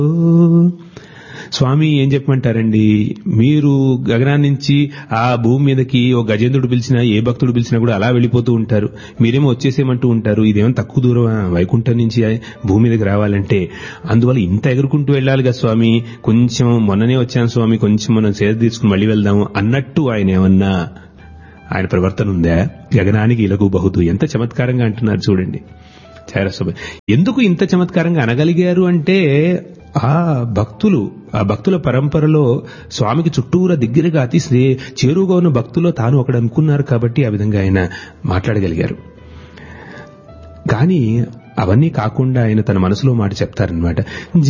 స్వామి ఏం చెప్పమంటారండి మీరు గగనాన్ని నుంచి ఆ భూమి మీదకి ఓ గజేంద్రుడు పిలిచినా ఏ భక్తుడు పిలిచినా కూడా అలా వెళ్ళిపోతూ ఉంటారు మీరేమో వచ్చేసేమంటూ ఉంటారు ఇదేమో తక్కువ దూరం వైకుంఠం నుంచి భూమి మీదకి రావాలంటే అందువల్ల ఇంత ఎగురుకుంటూ వెళ్ళాలి కదా స్వామి కొంచెం మొన్ననే వచ్చాను స్వామి కొంచెం మనం సేద తీసుకుని మళ్ళీ వెళ్దాము అన్నట్టు ఆయన ఏమన్నా ఆయన ప్రవర్తన ఉందా గగనానికి ఇలగు బహుదు ఎంత చమత్కారంగా అంటున్నారు చూడండి చారస్వామి ఎందుకు ఇంత చమత్కారంగా అనగలిగారు అంటే ఆ భక్తులు ఆ భక్తుల పరంపరలో స్వామికి చుట్టూరా దగ్గరగా అతి స్నే- చేరువుగా ఉన్న భక్తుల్లో తాను ఒకడు అనుకున్నారు కాబట్టి ఆ విధంగా ఆయన మాట్లాడగలిగారు కానీ అవన్నీ కాకుండా ఆయన తన మనసులో మాట చెప్తారనమాట